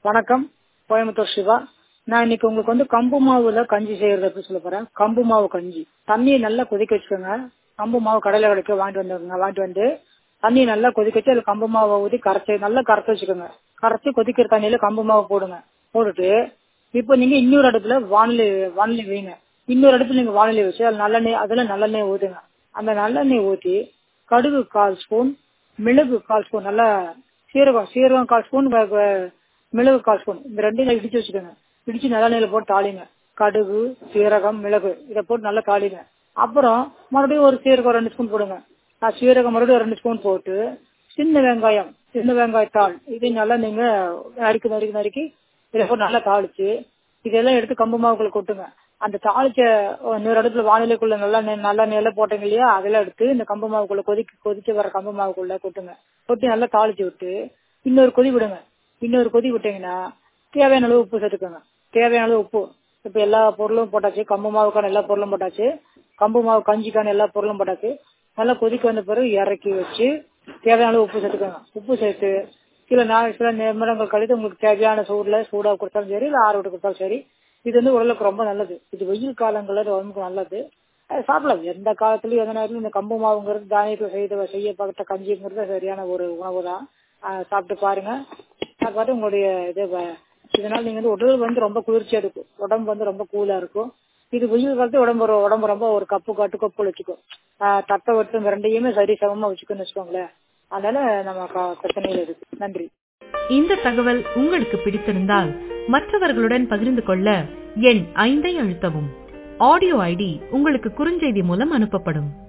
வணக்கம் கோயம்புத்தூர் சிவா நான் இன்னைக்கு உங்களுக்கு வந்து கம்பு மாவுல கஞ்சி செய்யறது எப்படி சொல்ல போறேன் கம்பு மாவு கஞ்சி தண்ணியை நல்லா கொதிக்க வச்சுக்கோங்க கம்பு மாவு கடையில கிடைக்க வாங்கிட்டு வந்துருங்க வாங்கிட்டு வந்து தண்ணியை நல்லா கொதிக்க வச்சு அதுல கம்பு மாவை ஊற்றி கரைச்சி நல்லா கரைச்சி வச்சுக்கோங்க கரைச்சி கொதிக்கிற தண்ணியில கம்பு மாவு போடுங்க போட்டுட்டு இப்போ நீங்க இன்னொரு அடுப்புல வானிலை வானிலை வைங்க இன்னொரு அடுப்புல நீங்க வானிலை வச்சு அது நல்லெண்ணெய் அதுல நல்லெண்ணெய் ஊத்துங்க அந்த நல்லெண்ணெய் ஊற்றி கடுகு கால் ஸ்பூன் மிளகு கால் ஸ்பூன் நல்லா சீரகம் சீரகம் கால் ஸ்பூன் வ- வ- மிளகு கால் ஸ்பூன் இந்த ரெண்டையும் நல்லா இடிச்சு வச்சுக்கோங்க இடிச்சு நல்லெண்ணெயில போட்டு தாளிங்க கடுகு சீரகம் மிளகு இதை போட்டு நல்லா தாளிங்க அப்புறம் மறுபடியும் ஒரு சீரகம் ரெண்டு ஸ்பூன் போடுங்க நான் சீரகம் மறுபடியும் ரெண்டு ஸ்பூன் போட்டு சின்ன வெங்காயம் சின்ன வெங்காயத்தாள் இதையும் நல்லா நீங்க நறுக்கி நறுக்கி நறுக்கி இதை போட்டு நல்லா தாளிச்சு இதெல்லாம் எடுத்து கம்பு மாவுக்குள்ள கொட்டுங்க அந்த தாளிச்ச இன்னொரு அடுப்புல வானிலைக்குள்ள நல்லா நெ- நல்லா நெல்ல போட்டீங்க இல்லையா அதெல்லாம் எடுத்து இந்த கம்பு மாவுக்குள்ள கொதிக்க கொதிச்சு வர கம்பு மாவுக்குள்ள கொட்டுங்க கொட்டி நல்லா தாளிச்சு விட்டு இன்னொரு கொதி விடுங்க இன்னொரு கொதி விட்டீங்கன்னா தேவையான அளவு உப்பு சேர்த்துக்கோங்க தேவையான அளவு உப்பு இப்ப எல்லா பொருளும் போட்டாச்சு கம்பு மாவுக்கான எல்லா பொருளும் போட்டாச்சு கம்பு மாவு கஞ்சிக்கான எல்லா பொருளும் போட்டாச்சு நல்லா கொதிக்க வந்த பிறகு இறக்கி வச்சு தேவையான அளவு உப்பு சேர்த்துக்கோங்க உப்பு சேர்த்து சில நாள் சில நிமிடங்கள் கழித்து உங்களுக்கு தேவையான சூடுல சூடா கொடுத்தாலும் சரி இல்ல ஆற விட்டு கொடுத்தாலும் சரி இது வந்து உடலுக்கு ரொம்ப நல்லது இது வெயில் காலங்கள்ல உடம்புக்கு நல்லது அது சாப்பிடலாம் எந்த காலத்துலயும் எந்த நேரத்துலயும் இந்த கம்பு மாவுங்கிறது தானியத்தில் செய்த செய்யப்பட்ட கஞ்சிங்கிறது சரியான ஒரு உணவு தான் ஆஹ் சாப்பிட்டு பாருங்க அது பார்த்து உங்களுடைய இது வ- இதனால நீங்க வந்து உடல் வந்து ரொம்ப குளிர்ச்சியா இருக்கும் உடம்பு வந்து ரொம்ப கூலா இருக்கும் இது வெயில் காலத்து உடம்பு ரொ- உடம்பு ரொம்ப ஒரு கப்பு கட்டு கப்பு வச்சுக்கும் ஆஹ் தட்டை வட்டு இந்த ரெண்டையுமே சரி சமமா வச்சுக்கோன்னு வச்சுக்கோங்களேன் அதனால நம்ம க- பிரச்சனைகள் இருக்கு நன்றி இந்த தகவல் உங்களுக்கு பிடித்திருந்தால் மற்றவர்களுடன் பகிர்ந்து கொள்ள எண் ஐந்தை அழுத்தவும் ஆடியோ ஐடி உங்களுக்கு குறுஞ்செய்தி மூலம் அனுப்பப்படும்